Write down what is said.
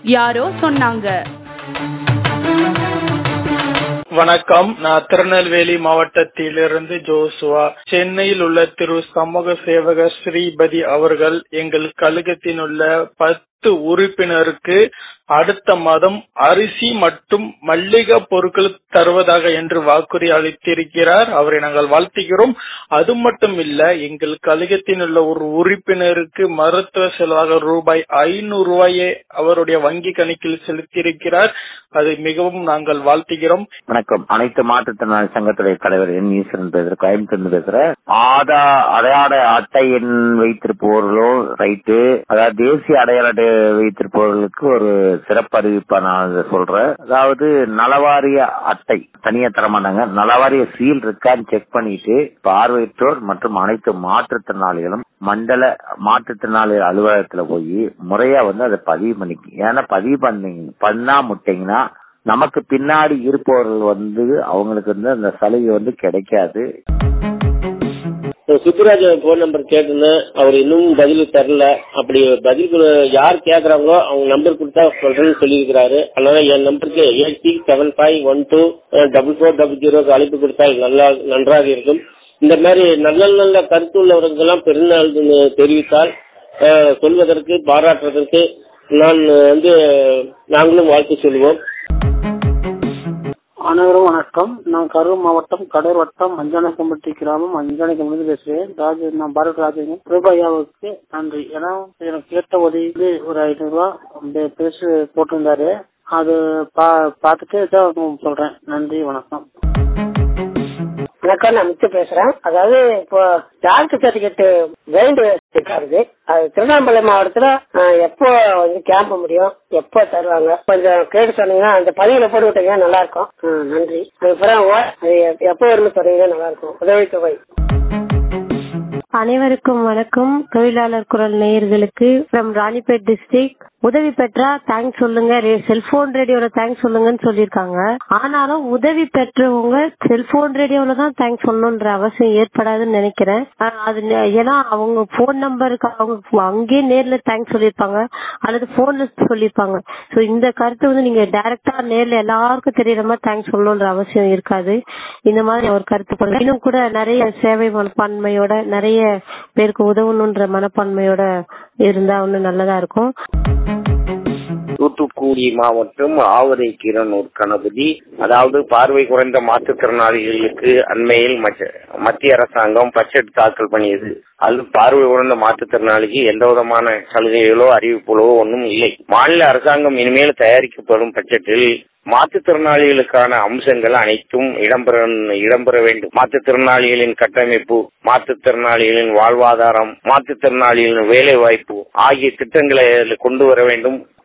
யாரோ சொன்னாங்க வணக்கம் நான் திருநெல்வேலி மாவட்டத்திலிருந்து ஜோசுவா சென்னையில் உள்ள திரு சமூக சேவகர் ஸ்ரீபதி அவர்கள் எங்கள் கழகத்தின் உள்ள பத்து உறுப்பினருக்கு அடுத்த மாதம் அரிசி மற்றும் மல்லிகை பொருட்கள் தருவதாக என்று வாக்குறுதி அளித்திருக்கிறார் அவரை நாங்கள் வாழ்த்துகிறோம் அது மட்டும் இல்ல எங்கள் கழகத்தில் உள்ள ஒரு உறுப்பினருக்கு மருத்துவ செலவாக ரூபாய் ஐநூறு ரூபாயை அவருடைய வங்கி கணக்கில் செலுத்தியிருக்கிறார் அது மிகவும் நாங்கள் வாழ்த்துகிறோம் வணக்கம் அனைத்து மாற்றுத்திறனாளி சங்கத்துடைய தலைவர் என் ஈஸ்வரன் பேசுறேன் கோயம்புத்தூர்ல பேசுறேன் ஆதா அடையாள அட்டை எண் வைத்திருப்பவர்களோ ரைட்டு அதாவது தேசிய அடையாள அட்டை வைத்திருப்பவர்களுக்கு ஒரு சிறப்பு அறிவிப்பா நான் இதை சொல்றேன் அதாவது நலவாரிய அட்டை தனியா தரமாட்டாங்க நலவாரிய சீல் இருக்கான்னு செக் பண்ணிட்டு பார்வையற்றோர் மற்றும் அனைத்து மாற்றுத்திறனாளிகளும் மண்டல மாற்றுத்திறனாளிகள் அலுவலகத்துல போய் முறையா வந்து அதை பதிவு பண்ணிக்க ஏன்னா பதிவு பண்ணீங்க பண்ணா முட்டீங்கன்னா நமக்கு பின்னாடி இருப்பவர்கள் வந்து அவங்களுக்கு வந்து அந்த சலுகை வந்து கிடைக்காது சுப்புராஜ் போன் நம்பர் கேட்டிருந்தேன் அவர் இன்னும் பதில் தரல அப்படி பதில் கொடு- யார் கேக்குறாங்களோ அவங்க நம்பர் கொடுத்தா சொல்றேன்னு சொல்லியிருக்கிறாரு அதனால என் நம்பருக்கு eight six seven five one two double four double ஜீரோக்கு அழைப்பு கொடுத்தால் நல்லா நன்றாக இருக்கும் இந்த மாதிரி நல்ல நல்ல கருத்துள்ளவர்களுக்கெல்லாம் பெருநாள் தின தெரிவித்தால் அஹ், சொல்வதற்கு பாராட்டுவதற்கு நான் வந்து நாங்களும் வாழ்த்து சொல்லுவோம் அனைவரும் வணக்கம் நான் கரூர் மாவட்டம் கடூர் வட்டம் அஞ்சானக்கம்பட்டி கிராமம் அஞ்சானக்கம்பட்டி பேசுறேன் ராஜ நான் பாரத் ராஜன் ரூபாயாவுக்கு நன்றி ஏன்னா எனக்கு கேட்ட உதவி ஒரு ஐநூறு ரூபா அப்படியே பேசி போட்டிருந்தாரு அது பா பார்த்துட்டு தான் உங்களுக்கு சொல்றேன் நன்றி வணக்கம் வணக்கம் நான் முத்து பேசுறேன் அதாவது இப்போ டாக்டர் சர்டிபிகேட் வேண்டு இருக்காரு அது திருவண்ணாமலை மாவட்டத்துல ஆஹ், எப்போ வந்து கேம்ப் முடியும் எப்போ தருவாங்க கொஞ்சம் கேட்டு சொன்னீங்கன்னா அந்த பதிவுல போட்டு விட்டீங்கன்னா நல்லா இருக்கும் ஆஹ், நன்றி அதுக்கப்புறம் ஓ- அது எப்- எப்போ வரும்னு சொன்னீங்கன்னா நல்லா இருக்கும் உதவித்தொகை அனைவருக்கும் வணக்கம் தொழிலாளர் குரல் நேயர்களுக்கு ஃப்ரம் ராணிப்பேட் டிஸ்ட்ரிக்ட் உதவி பெற்றா தேங்க்ஸ் சொல்லுங்க செல்போன் ரேடியோல தேங்க்ஸ் சொல்லுங்கன்னு சொல்லியிருக்காங்க ஆனாலும் உதவி பெற்றவங்க செல்போன் ரேடியோல தான் தேங்க்ஸ் சொல்லணுன்ற அவசியம் ஏற்படாதுன்னு நினைக்கிறேன் அஹ் அது நே- ஏன்னா அவங்க போன் நம்பருக்கு அவங்க அங்கேயே நேர்ல தேங்க்ஸ் சொல்லியிருப்பாங்க அல்லது போன்ல சொல்லியிருப்பாங்க சோ இந்த கருத்து வந்து நீங்க டைரக்டா நேர்ல எல்லாருக்கும் தெரியற மாதிரி தேங்க்ஸ் சொல்லணுன்ற அவசியம் இருக்காது இந்த மாதிரி ஒரு கருத்து கொள்ள இன்னும் கூட நிறைய சேவை மனப்பான்மையோட நிறைய பேருக்கு உதவணுன்ற மனப்பான்மையோட இருந்தா இன்னும் நல்லதா இருக்கும் தூத்துக்குடி மாவட்டம் ஆவரை கிரணூர் கணபதி அதாவது பார்வை குறைந்த மாற்றுத்திறனாளிகளுக்கு அண்மையில் மச்ச- மத்திய அரசாங்கம் பட்ஜெட் தாக்கல் பண்ணியது அது பார்வை குறைந்த மாற்றுத்திறனாளிக்கு எந்த விதமான சலுகைகளோ அறிவிப்புகளோ ஒன்றும் இல்லை மாநில அரசாங்கம் இனிமேல் தயாரிக்கப்படும் பட்ஜெட்டில் மாற்றுத்திறனாளிகளுக்கான அம்சங்கள் அனைத்தும் இடம்பெற இடம்பெற வேண்டும் மாற்றுத்திறனாளிகளின் கட்டமைப்பு மாற்றுத்திறனாளிகளின் வாழ்வாதாரம் மாற்றுத்திறனாளிகளின் வேலை வாய்ப்பு ஆகிய திட்டங்களை அதில் கொண்டு வர வேண்டும்